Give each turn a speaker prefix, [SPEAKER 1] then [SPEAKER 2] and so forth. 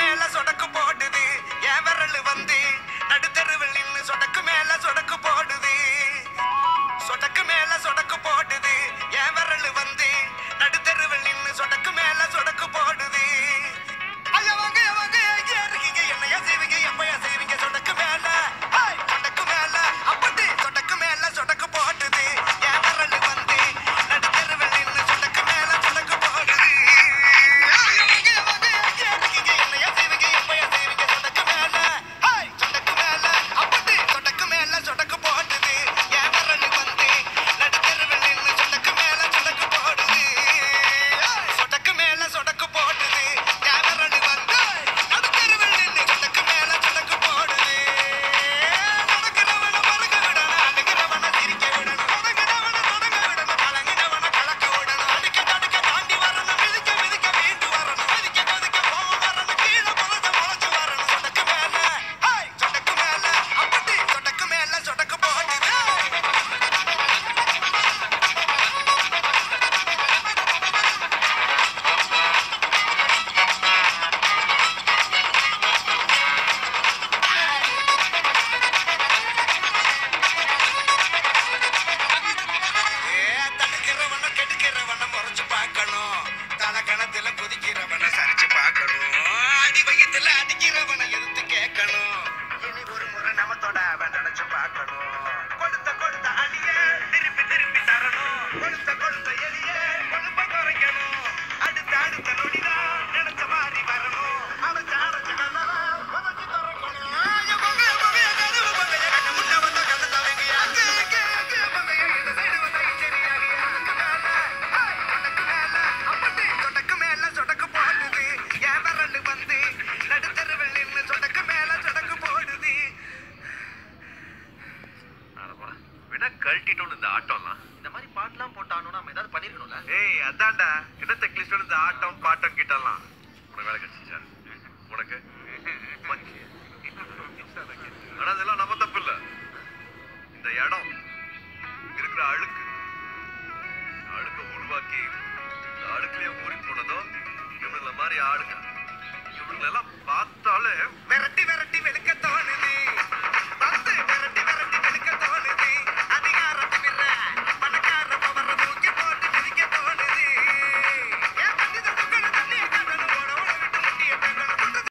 [SPEAKER 1] மேல சொடக்கு போடுது என் விரல் வந்து நடுத்தருவில் நின்னு சொடக்கு மேல சொடக்கு போடுது சொடக்கு மேல சொடக்கு போடுது என் விரல் வந்து நடுத்தருவில் நின்னு சொடக்கு மேல சொடக்கு போடுது ஐயா வாங்க வாங்க எங்க இருக்கீங்க என்னையா செய்வீங்க எப்பயா செய்வீங்க சொடக்கு மேல ஹாய் சொடக்கு மேல அப்படி சொடக்கு மேல சொடக்கு போடுது என் விரல் வந்து நடுத்தருவில் நின்னு சொடக்கு மேல சொடக்கு போடுது ஐயா வாங்க வாங்க எங்க இருக்கீங்க என்னையா செய்வீங்க எப்பயா செய்வீங்க சொடக்கு மேல ஹாய் சொடக்கு மேல அப்படி சொடக்கு மேல சொடக்கு போடுது என் விரல் வந்து நடுத்தருவில் நின்னு சொடக்கு மேல சொடக்கு போடுது சொடக்கு மேல சொடக்கு போடுது என் விரல் வந்து நடுத்தருவில் நின்னு சொடக்கு மேல சொடக்கு போடுது நடக்கிறவன மறக்க விடணும் அழுகிறவன சிரிக்க விடணும் தொடங்குறவன தொடங்க விடணும் கலங்குறவன கலக்க விடணும் அடிக்க தடுக்க தாண்டி வரணும் மிதிக்க மிதிக்க மீண்டு வரணும் மிதிக்க கொதிக்க போக வரணும் கீழே முளைச்ச முளைச்சு வரணும் சொடக்கு மேல ஹாய் சொடக்கு மேல அப்படி சொடக்கு மேல சொடக்கு போடுது ஏ, தடுக்கிறவன கெடுக்கிறவன முறைச்சு பார்க்கணும் தலகணத்துல குதிக்கிறவன சரிச்சு பார்க்கணும் அடி வயித்துல அடிக்கிறவன எதிர்த்து கேட்கணும் இனி ஒரு முறை நம்ம தொட அவன் நினைச்சு பார்க்கணும் கொடுத்த கொடுத்த அடிய திருப்பி திருப்பி தரணும் கொடுத்த கொடுத்த எலிய கொழுப்ப குறைக்கணும் அடுத்த அடுத்த நொடிதான் நினைச்ச மாதிரி வரணும் அடைச்ச அடைச்ச கண்ணா உதச்சி திறக்கணும் எவ்வளவு எவ்வளவு கதவு பங்கைய கண்ணு முன்ன வந்த கண்ணு தவங்க அங்கே அங்கே அங்கே பங்கைய இந்த சைடு வந்த இச்சரியாகி அதுக்கு மேல ஹாய் சொடக்கு மேல அப்படி சொடக்கு மேல சொடக்கு போடுது என் விரல் வந்து நடுத்தருவில் நின்னு சொடக்கு மேல சொடக்கு போடுது
[SPEAKER 2] விட கழட்டிட்டோம் இந்த ஆட்டம்லாம்
[SPEAKER 3] இந்த மாதிரி பாட்டுலாம் போட்டானோ நம்ம ஏதாவது பண்ணிருக்கணும்ல
[SPEAKER 2] ஏய் அதான்டா என்ன தெக்லிஸ்டோட இந்த ஆட்டம் பாட்டம் கிட்டலாம் உனக்கு வேலை கிடைச்சிச்சா உனக்கு ஆனா அதெல்லாம்